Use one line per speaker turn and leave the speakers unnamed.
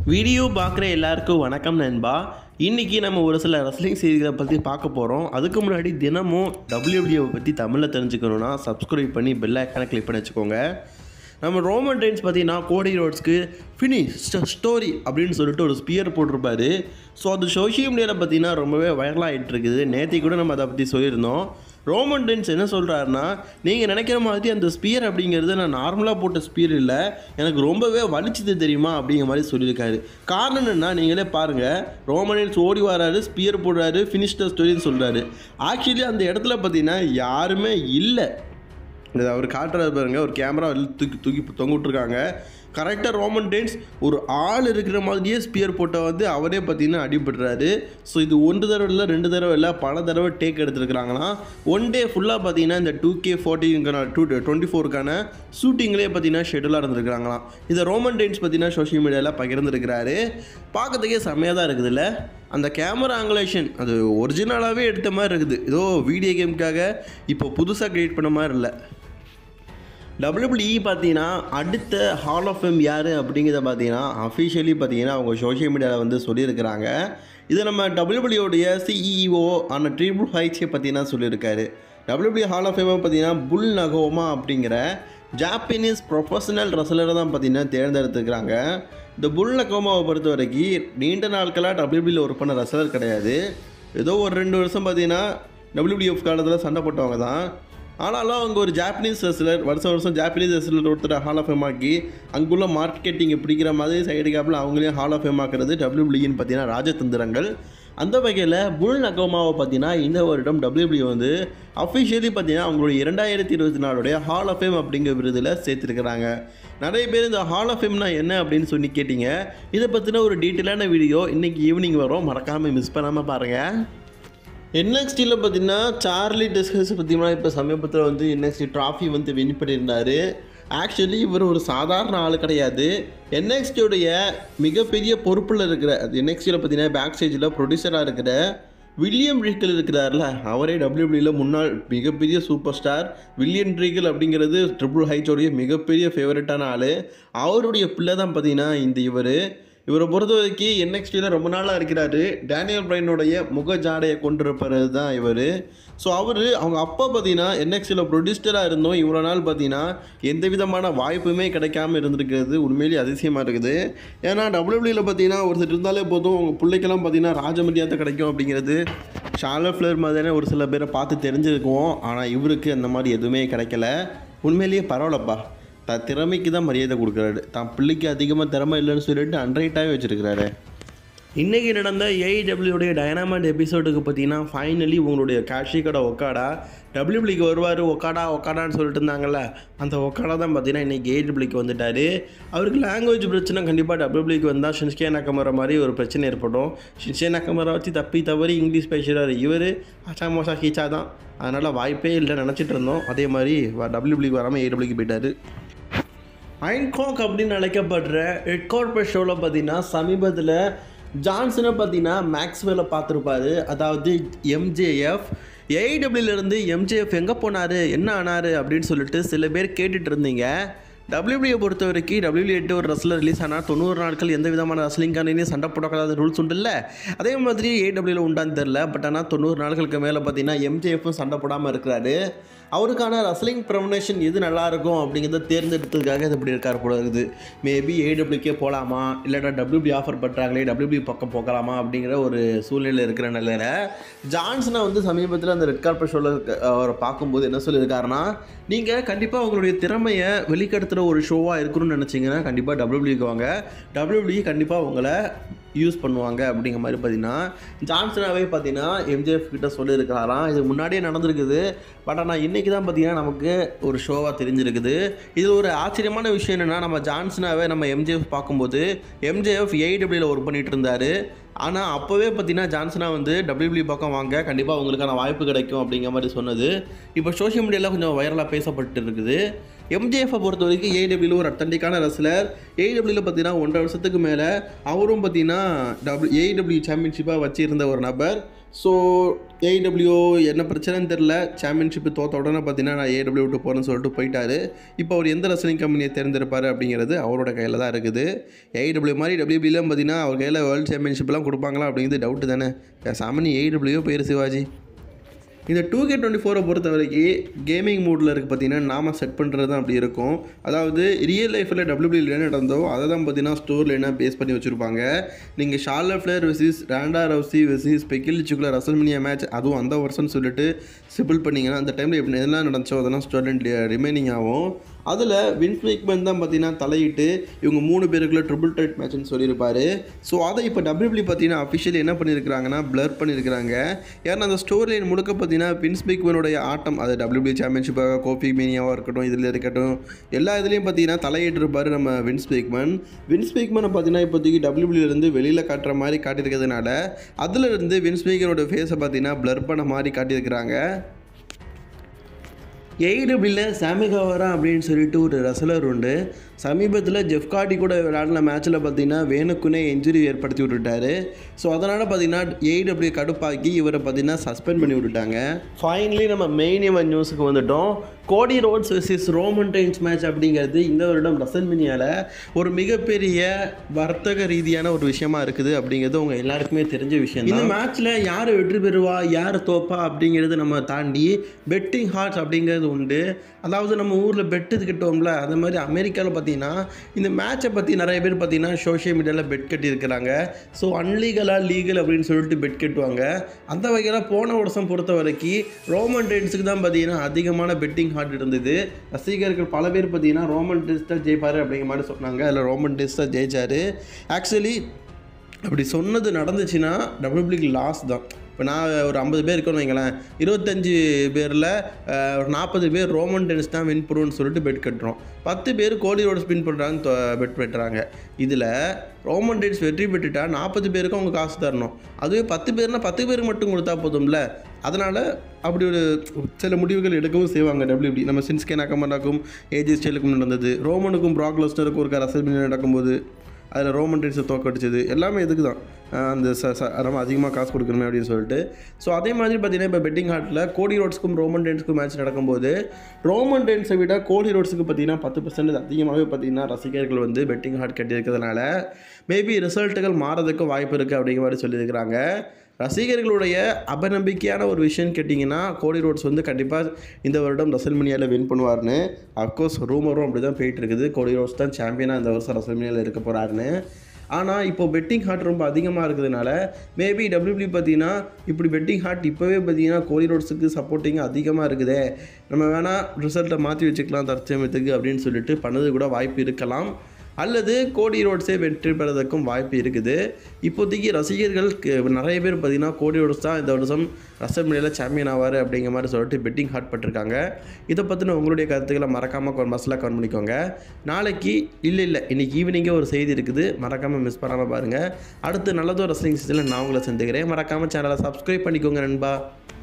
video பார்க்குற எல்லாருக்கும் வணக்கம் நண்பா இன்றைக்கி நம்ம ஒரு சில ரெஸ்லிங் செய்திகளை பற்றி பார்க்க போகிறோம் அதுக்கு முன்னாடி தினமும் டபிள்யூபிள்யூவை பற்றி தமிழில் தெரிஞ்சுக்கணுன்னா சப்ஸ்கிரைப் பண்ணி பெல் ஐக்கானை கிளிக் பண்ணி வச்சுக்கோங்க நம்ம ரோமன் டைன்ஸ் பார்த்தீங்கன்னா கோடி ரோட்ஸ்க்கு ஃபினிஷ் ஸ்டோரி அப்படின்னு சொல்லிட்டு ஒரு ஸ்பியர் போட்டிருப்பாரு ஸோ அது சோஷியல் மீடியாவில் பார்த்தீங்கன்னா ரொம்பவே வைரலாக ஆகிட்டு இருக்குது நேற்று கூட நம்ம அதை பற்றி சொல்லியிருந்தோம் ரோமன் டென்ஸ் என்ன சொல்கிறாருன்னா நீங்கள் நினைக்கிற மாதிரி அந்த ஸ்பியர் அப்படிங்கிறது நான் நார்மலாக போட்ட ஸ்பியர் இல்லை எனக்கு ரொம்பவே வலிச்சுது தெரியுமா அப்படிங்கிற மாதிரி சொல்லியிருக்காரு காரணம் என்னன்னா நீங்களே பாருங்கள் ரோமன் டென்ஸ் ஓடி வராரு ஸ்பியர் போடுறாரு ஃபினிஷ் த ஸ்டோரின்னு சொல்கிறாரு ஆக்சுவலி அந்த இடத்துல பார்த்தீங்கன்னா யாருமே இல்லை இது அவர் காட்டுறது பாருங்க ஒரு கேமரா தூக்கி தூக்கி தொங்க விட்ருக்காங்க கரெக்டாக ரோமன் டென்ஸ் ஒரு ஆள் இருக்கிற மாதிரியே ஸ்பியர் போட்ட வந்து அவரே பார்த்தீங்கன்னா அடிபடுறாரு ஸோ இது ஒன்று தடவை இல்லை ரெண்டு தடவை இல்லை பல தடவை டேக் எடுத்துருக்குறாங்கன்னா ஒன் டே ஃபுல்லாக பார்த்தீங்கன்னா இந்த டூ கே ஃபோர்டீனுக்கான டூ டுவெண்ட்டி ஃபோருக்கான ஷூட்டிங்லேயே பார்த்தீங்கன்னா ஷெடியூலாக இருந்திருக்கிறாங்களாம் இதை ரோமன் டென்ஸ் பார்த்தீங்கன்னா சோஷியல் மீடியாவில் பகிர்ந்துருக்கிறாரு பார்க்கறதுக்கே செம்மையாக தான் இருக்குதுல்ல அந்த கேமரா ஆங்குலேஷன் அது ஒரிஜினலாகவே எடுத்த மாதிரி இருக்குது ஏதோ வீடியோ கேமுக்காக இப்போ புதுசாக க்ரியேட் பண்ண மாதிரி இல்லை டபிள்யூபிள்இ பார்த்தீங்கன்னா அடுத்த ஹால் ஆஃப் ஃபேம் யார் அப்படிங்கிறத பார்த்தீங்கன்னா அஃபிஷியலி பார்த்தீங்கன்னா அவங்க சோஷியல் மீடியாவில் வந்து சொல்லியிருக்கிறாங்க இது நம்ம டபிள்யூபிள்யூடைய சிஇஓ ஆன ட்ரிபிள் ஹைட்ஸை பார்த்தீங்கன்னா சொல்லியிருக்காரு டபிள்யூபிள்யூ ஹால் ஆஃப் ஃபேமை பார்த்தீங்கன்னா புல் நகோமா அப்படிங்கிற ஜாப்பனீஸ் ப்ரொஃபஷனல் ரெஸ்லரை தான் பார்த்தீங்கன்னா தேர்ந்தெடுத்துக்கிறாங்க இந்த புல் நகோமாவை பொறுத்த வரைக்கும் நீண்ட நாட்களாக டபிள்யூபிள்யூ ஒர்க் பண்ண ரெஸ்லர் கிடையாது ஏதோ ஒரு ரெண்டு வருஷம் பார்த்தீங்கன்னா டபிள்யூபிஎஃப் காலத்தில் சண்டை போட்டவங்க தான் ஆனாலும் அவங்க ஒரு ஜாப்பனீஸ் ரெஸ்லர் வருஷம் வருஷம் ஜாப்பனீஸ் ரெஸ்லர் ஒருத்தர் ஹால் ஆஃப் ஃபேம் ஆக்கி அங்குள்ள மார்க்கெட்டிங் பிடிக்கிற மாதிரி சைடு கேப்பில் அவங்களையும் ஹால் ஆஃப் ஃபேம் ஆக்குறது டபிள்யூபிள்யூன்னு பார்த்தீங்கன்னா ராஜதந்திரங்கள் அந்த வகையில் புல் நகோமாவை பார்த்தீங்கன்னா இந்த வருடம் டபிள்யூபிள்யூ வந்து அஃபிஷியலி பார்த்தீங்கன்னா அவங்களுடைய இரண்டாயிரத்தி இருபத்தி நாலுடைய ஹால் ஆஃப் ஃபேம் அப்படிங்கிற விருதில் சேர்த்துருக்கிறாங்க நிறைய பேர் இந்த ஹால் ஆஃப் ஃபேம்னா என்ன அப்படின்னு சொல்லி கேட்டிங்க இதை பற்றின ஒரு டீட்டெயிலான வீடியோ இன்றைக்கி ஈவினிங் வரும் மறக்காமல் மிஸ் பண்ணாமல் பாருங்கள் என்எக்ஸ்டியில் பார்த்தீங்கன்னா சார்லி டிஸ்கஸ் பார்த்தீங்கன்னா இப்போ சமீபத்தில் வந்து என்எக்ஸ்டி ட்ராஃபி வந்து வின் பண்ணியிருந்தார் ஆக்சுவலி இவர் ஒரு சாதாரண ஆள் கிடையாது என்எக்ஸ்டியோடைய மிகப்பெரிய பொறுப்பில் இருக்கிற அது என்எக்ஸ்டியில் பார்த்தீங்கன்னா பேக் ஸ்டேஜில் ப்ரொடியூசராக இருக்கிற வில்லியம் ரீக்கல் இருக்கிறார்ல அவரே டபிள்யூபிள்யூவில் முன்னாள் மிகப்பெரிய சூப்பர் ஸ்டார் வில்லியம் ரீக்கல் அப்படிங்கிறது ட்ரிபிள் ஹைட்ஸோடைய மிகப்பெரிய ஃபேவரட்டான ஆள் அவருடைய பிள்ளை தான் பார்த்தீங்கன்னா இந்த இவர் இவரை பொறுத்த வரைக்கும் என்எக்ஸ்டியில் ரொம்ப நாளாக இருக்கிறாரு டேனியல் பிரைனுடைய முக ஜாடையை கொண்டிருப்பது தான் இவர் ஸோ அவர் அவங்க அப்பா பார்த்தீங்கன்னா என்எக்ஸ்டியில் ப்ரொடியூசராக இருந்தோம் இவ்வளோ நாள் பார்த்தீங்கன்னா எந்த விதமான வாய்ப்புமே கிடைக்காம இருந்திருக்கிறது உண்மையிலேயே அதிசயமாக இருக்குது ஏன்னா டபிள்யூபிள்யூவில் பார்த்தீங்கன்னா ஒருத்தர் இருந்தாலே போதும் உங்கள் பிள்ளைக்கெல்லாம் பார்த்தீங்கன்னா ராஜமரியாதை கிடைக்கும் அப்படிங்கிறது ஷாலோ ஃப்ளர் மாதிரியான ஒரு சில பேரை பார்த்து தெரிஞ்சிருக்குவோம் ஆனால் இவருக்கு அந்த மாதிரி எதுவுமே கிடைக்கல உண்மையிலேயே பரவாயில்லப்பா தான் திறமைக்கு தான் மரியாதை கொடுக்குறாரு தான் பிள்ளைக்கு அதிகமாக திறமை இல்லைன்னு சொல்லிட்டு அன்ரைட்டாகவே வச்சுருக்கிறாரு இன்றைக்கி நடந்த ஏஇடபிள்யூடைய டைனாமைட் எபிசோடுக்கு பார்த்தீங்கன்னா ஃபைனலி உங்களுடைய காஷிகோட ஒக்காடா டபிள்யூபிளிக்கு வருவார் ஒக்காடா ஒக்காடான்னு சொல்லிட்டு இருந்தாங்கல்ல அந்த ஒக்காடா தான் பார்த்தீங்கன்னா இன்றைக்கி ஏடபிள்யூக்கு வந்துட்டார் அவருக்கு லாங்குவேஜ் பிரச்சனை கண்டிப்பாக டபிள்யூபிளிக்கு வந்தால் ஷின்ஸ்கே நக்கமரா மாதிரி ஒரு பிரச்சனை ஏற்படும் ஷின்ஸ்கே நக்கமரா வச்சு தப்பி தவறி இங்கிலீஷ் பேசுகிறார் இவர் அச்சா மோசா கீச்சா தான் அதனால் வாய்ப்பே இல்லை நினச்சிட்டு இருந்தோம் அதே மாதிரி டபிள்யூபிளிக்கு வராமல் ஏடபிள்யூக்கு போயிட்டார் ஐன்காக் அப்படின்னு அழைக்கப்படுற ரெட் கார்பெட் ஷோவில் பார்த்தீங்கன்னா சமீபத்தில் ஜான்சனை பார்த்தீங்கன்னா மேக்ஸ்வெல்ல பார்த்துருப்பாரு அதாவது எம்ஜேஎஃப் ஏஐடபிள்யூலேருந்து எம்ஜேஎஃப் எங்கே போனார் என்ன ஆனார் அப்படின்னு சொல்லிட்டு சில பேர் கேட்டுட்டு இருந்தீங்க டபிள்யூபிள்யூ பொறுத்த வரைக்கும் டபிள்யூ எட்டு ஒரு ரஸ்லர் ரிலீஸ் ஆனால் தொண்ணூறு நாட்கள் எந்த விதமான ரஸ்லிங்கானே சண்டை போடக்கூடாத ரூல்ஸ் உண்டுல்ல அதே மாதிரி ஏடபிள்யூவில் உண்டான்னு தெரில பட் ஆனால் தொண்ணூறு நாட்களுக்கு மேலே பார்த்தீங்கன்னா எம்ஜேஎஃப்பும் சண்டை போடாமல் இருக்கிறாரு அவருக்கான ரஸ்லிங் ப்ரமனேஷன் எது நல்லா இருக்கும் அப்படிங்கிறத தேர்ந்தெடுத்ததுக்காக இது இப்படி இருக்கார் போல இருக்குது மேபி ஏடபிள்யூக்கே போகலாமா இல்லைனா டபிள்யூபி ஆஃபர் பண்ணுறாங்களே டபிள்யூபி பக்கம் போகலாமா அப்படிங்கிற ஒரு சூழ்நிலை இருக்கிற நிலையில் ஜான்சனை வந்து சமீபத்தில் அந்த ரெட் கார்பெட் ஷோவில் அவரை பார்க்கும்போது என்ன சொல்லியிருக்காருன்னா நீங்கள் கண்டிப்பாக உங்களுடைய திறமையை வெளிக்கடுத்துகிற ஒரு ஷோவாக இருக்கணும்னு நினச்சிங்கன்னா கண்டிப்பாக டபிள்யூபிக்கு வாங்க டபிள்யூபிள்யூ கண்டிப்பாக உங்களை யூஸ் பண்ணுவாங்க அப்படிங்கிற மாதிரி பார்த்தீங்கன்னா ஜான்சனாவே பார்த்தீங்கன்னா எம்ஜிஎஃப் கிட்ட சொல்லியிருக்காராம் இது முன்னாடியே நடந்திருக்குது பட் ஆனால் இன்றைக்கி தான் பார்த்தீங்கன்னா நமக்கு ஒரு ஷோவாக தெரிஞ்சிருக்குது இது ஒரு ஆச்சரியமான விஷயம் என்னென்னா நம்ம ஜான்சனாவே நம்ம எம்ஜிஎஃப் பார்க்கும்போது எம்ஜிஎஃப் ஏஐடபிள்யூவில் ஒர்க் பண்ணிகிட்டு இருந்தார் ஆனால் அப்போவே பார்த்தீங்கன்னா ஜான்சனா வந்து டபிள்யூபிள்யூ பக்கம் வாங்க கண்டிப்பாக உங்களுக்கான வாய்ப்பு கிடைக்கும் அப்படிங்கிற மாதிரி சொன்னது இப்போ சோஷியல் மீடியாவில் கொஞ்சம் வைரலாக பேசப்பட்டு இருக்குது எம்ஜேஎஃப்பை பொறுத்த வரைக்கும் ஏடபிள்யூ ஒரு அத்தன்டிக்கான ரெஸ்லர் ஏடபிள்யூவில் பார்த்தீங்கன்னா ஒன்றரை வருஷத்துக்கு மேலே அவரும் பார்த்தீங்கன்னா டபிள்யூ ஏடபிள்யூ சாம்பியன்ஷிப்பாக வச்சிருந்த ஒரு நபர் ஸோ ஏடபிள்யூ என்ன பிரச்சனைன்னு தெரில சாம்பியன்ஷிப் தோத்த உடனே பார்த்தீங்கன்னா நான் ஏடபிள்யூ விட்டு போகிறேன்னு சொல்லிட்டு போயிட்டாரு இப்போ அவர் எந்த ரெஸ்லிங் கம்பெனியை தேர்ந்தெடுப்பார் அப்படிங்கிறது அவரோட கையில் தான் இருக்குது ஏடபிள்யூ மாதிரி டபிள்யூபிலாம் பார்த்தீங்கன்னா அவர் கையில் வேர்ல்டு சாம்பியன்ஷிப்லாம் கொடுப்பாங்களா அப்படிங்கிறது டவுட்டு தானே சாமானி ஏடபிள்யூ பேர் சிவாஜி இந்த டூ கே டுவெண்ட்டி ஃபோரை பொறுத்த வரைக்கும் கேமிங் மூடில் இருக்குது பார்த்தீங்கன்னா நாம செட் பண்ணுறது தான் அப்படி இருக்கும் அதாவது ரியல் லைஃப்பில் டபிள்யூபிள்யூ என்ன நடந்தோ அதை தான் பார்த்தீங்கன்னா ஸ்டோரில் என்ன பேஸ் பண்ணி வச்சுருப்பாங்க நீங்கள் ஷார்ல ஃப்ளேர் வெசிஸ் ரேண்டா ரவுசி வெசிஸ் பெக்கில் சிக்குலர் ரசல்மினியா மேட்ச் அதுவும் அந்த வருஷம்னு சொல்லிட்டு சிபிள் பண்ணிங்கன்னா அந்த டைமில் எப்படி எதெல்லாம் நடந்துச்சோ அதெல்லாம் ஸ்டோரி ரிமைனிங் ஆகும் அதில் வின்ஸ் மேக்மேன் தான் பார்த்தீங்கன்னா தலையிட்டு இவங்க மூணு பேருக்குள்ள ட்ரிபிள் டைட் மேட்ச்னு சொல்லியிருப்பாரு ஸோ அதை இப்போ டபிள்யூபிள்யூ பார்த்தீங்கன்னா அஃபிஷியலி என்ன பண்ணியிருக்கிறாங்கன்னா பிளர் பண்ணியிருக்கிறாங்க ஏன்னா அந்த ஸ்டோரி லைன் முழுக்க பார்த்தீங்கன்னா வின்ஸ் மேக்மேனுடைய ஆட்டம் அது டபிள்யூபிள்யூ சாம்பியன்ஷிப்பாக கோபி மீனியாவாக இருக்கட்டும் இதில் இருக்கட்டும் எல்லா இதுலேயும் பார்த்தீங்கன்னா தலையிட்டு இருப்பார் நம்ம வின்ஸ் மேக்மேன் வின்ஸ் மேக்மேனை பார்த்தீங்கன்னா இப்போதைக்கு டபிள்யூபிள்யூ இருந்து வெளியில் காட்டுற மாதிரி காட்டியிருக்கிறதுனால அதில் இருந்து வின்ஸ் மேக்கரோட ஃபேஸை பார்த்தீங்கன்னா பிளர் பண்ண மாதிரி காட்டியிருக்கிறாங்க ஏடபிள்யூவில் சாமிகாவரா அப்படின்னு சொல்லிட்டு ஒரு ரசலர் உண்டு சமீபத்தில் ஜெஃப் கார்டி கூட விளையாடின மேட்ச்சில் பார்த்தீங்கன்னா வேணுக்குனே இன்ஜுரி ஏற்படுத்தி விட்டுட்டாரு ஸோ அதனால் பார்த்தீங்கன்னா ஏடபிள்யூ கடுப்பாக்கி இவரை பார்த்தீங்கன்னா சஸ்பெண்ட் பண்ணி விட்டுட்டாங்க ஃபைனலி நம்ம மெயின் இவன் நியூஸுக்கு வந்துட்டோம் கோடி ரோட்ஸ் வெர்சஸ் ரோமன் டைன்ஸ் மேட்ச் அப்படிங்கிறது இந்த வருடம் ரசல்மினியாவில் ஒரு மிகப்பெரிய வர்த்தக ரீதியான ஒரு விஷயமா இருக்குது அப்படிங்கிறது உங்கள் எல்லாருக்குமே தெரிஞ்ச விஷயம் இந்த மேட்ச்சில் யார் வெற்றி பெறுவா யார் தோப்பா அப்படிங்கிறது நம்ம தாண்டி பெட்டிங் ஹார்ட்ஸ் அப்படிங்கிறது உண்டு அதாவது நம்ம ஊரில் பெட்டு கிட்டோம்ல அந்த மாதிரி அமெரிக்காவில் பார்த்தீங்கன்னா இந்த மேட்சை பற்றி நிறைய பேர் பார்த்தீங்கன்னா சோஷியல் மீடியாவில் பெட் கட்டியிருக்கிறாங்க ஸோ அன்லீகலாக லீகல் அப்படின்னு சொல்லிட்டு பெட் கட்டுவாங்க அந்த வகையில் போன வருஷம் பொறுத்த வரைக்கும் ரோமன் டென்ஸுக்கு தான் பார்த்தீங்கன்னா அதிகமான பெட்டிங் ஹார்ட் இருந்தது ரசிகர்கள் பல பேர் பார்த்தீங்கன்னா ரோமன் டென்ஸ் தான் ஜெயிப்பார் அப்படிங்கிற மாதிரி சொன்னாங்க அதில் ரோமன் டென்ஸ் தான் ஜெயிச்சார் ஆக்சுவலி அப்படி சொன்னது நடந்துச்சுன்னா டபிள்யூபிளிக்கு லாஸ் தான் இப்போ நான் ஒரு ஐம்பது பேர் இருக்கோன்னு வைங்களேன் இருபத்தஞ்சி பேரில் ஒரு நாற்பது பேர் ரோமன் டென்னிஸ் தான் வின் பண்ணுவோன்னு சொல்லிட்டு பெட் கட்டுறோம் பத்து பேர் கோலி ரோடு ஸ்பின் பண்ணுறாங்கன்னு பெட் பெட்டுறாங்க இதில் ரோமன் டென்னிஸ் வெற்றி பெற்றுட்டா நாற்பது பேருக்கும் அவங்க காசு தரணும் அதுவே பத்து பேர்னா பத்து பேருக்கு மட்டும் கொடுத்தா போதும்ல அதனால் அப்படி ஒரு சில முடிவுகள் எடுக்கவும் செய்வாங்க டபிள்யூபி நம்ம சின்ஸ்கே நக்கமண்டாக்கும் ஏஜி ஸ்டைலுக்கும் நடந்தது ரோமனுக்கும் ப்ராக் லெஸ்னருக்கும் ஒரு ரசல் நடக்கும்போது அதில் ரோமன் டென்ஸை தோக்கடிச்சது எல்லாமே இதுக்கு தான் அஹ் அந்த ச ச நம்ம அதிகமாக காசு கொடுக்கணுமே அப்படின்னு சொல்லிட்டு ஸோ அதே மாதிரி பார்த்தீங்கன்னா இப்போ பெட்டிங் ஹார்ட்டில் கோடி ரோட்ஸ்க்கும் ரோமன் டென்ஸ்க்கும் மேட்ச் நடக்கும்போது ரோமன் டென்ஸை விட கோடி ரோட்ஸுக்கு பார்த்தீங்கன்னா பத்து பர்சன்ட் அதிகமாகவே பார்த்தீங்கன்னா ரசிகர்கள் வந்து பெட்டிங் ஹார்ட் கட்டியிருக்கிறதுனால மேபி ரிசல்ட்டுகள் மாறதுக்கு வாய்ப்பு இருக்குது அப்படிங்கிற மாதிரி சொல்லியிருக்கிறாங்க ரசிகர்களுடைய அபநம்பிக்கையான ஒரு விஷயம் கேட்டிங்கன்னா கோடி ரோட்ஸ் வந்து கண்டிப்பாக இந்த வருடம் ரசல்மினியாவில் வின் பண்ணுவார்னு அஃப்கோர்ஸ் ரூமரும் அப்படி தான் போயிட்டு இருக்குது கோடி ரோட்ஸ் தான் சாம்பியனாக இந்த வருஷம் ரசல்மினியாவில் இருக்க போகிறாருன்னு ஆனால் இப்போ பெட்டிங் ஹார்ட் ரொம்ப அதிகமாக இருக்கிறதுனால மேபி டபிள்யூபிள்யூ பார்த்தீங்கன்னா இப்படி பெட்டிங் ஹார்ட் இப்போவே பார்த்தீங்கன்னா கோலி ரோட்ஸுக்கு சப்போர்ட்டிங் அதிகமாக இருக்குதே நம்ம வேணால் ரிசல்ட்டை மாற்றி வச்சுக்கலாம் தற்சமயத்துக்கு அப்படின்னு சொல்லிட்டு பண்ணது கூட வாய்ப்பு இருக்கலாம் அல்லது கோடி ரோட்ஸே வெற்றி பெறதுக்கும் வாய்ப்பு இருக்குது இப்போதைக்கு ரசிகர்கள் க- நிறைய பேர் பார்த்தீங்கன்னா கோடி ரோட்ஸ் தான் இந்த வருஷம் ரசல்மேனியில் சாம்பியன் ஆவார் அப்படிங்கிற மாதிரி சொல்லிட்டு பெட்டிங் ஹார்ட் பட்டிருக்காங்க இதை பற்றின உங்களுடைய கருத்துக்களை மறக்காமல் மசிலாக கமெண்ட் பண்ணிக்கோங்க நாளைக்கு இல்லை இல்லை இன்னைக்கு ஈவினிங்கே ஒரு செய்தி இருக்குது மறக்காமல் மிஸ் பண்ணாமல் பாருங்கள் அடுத்து நல்லதொரு ரசலிங் சீசனில் நான் உங்களை சந்திக்கிறேன் மறக்காமல் சேனலை சப்ஸ்கிரைப் பண்ணிக்கோங்க நண்பா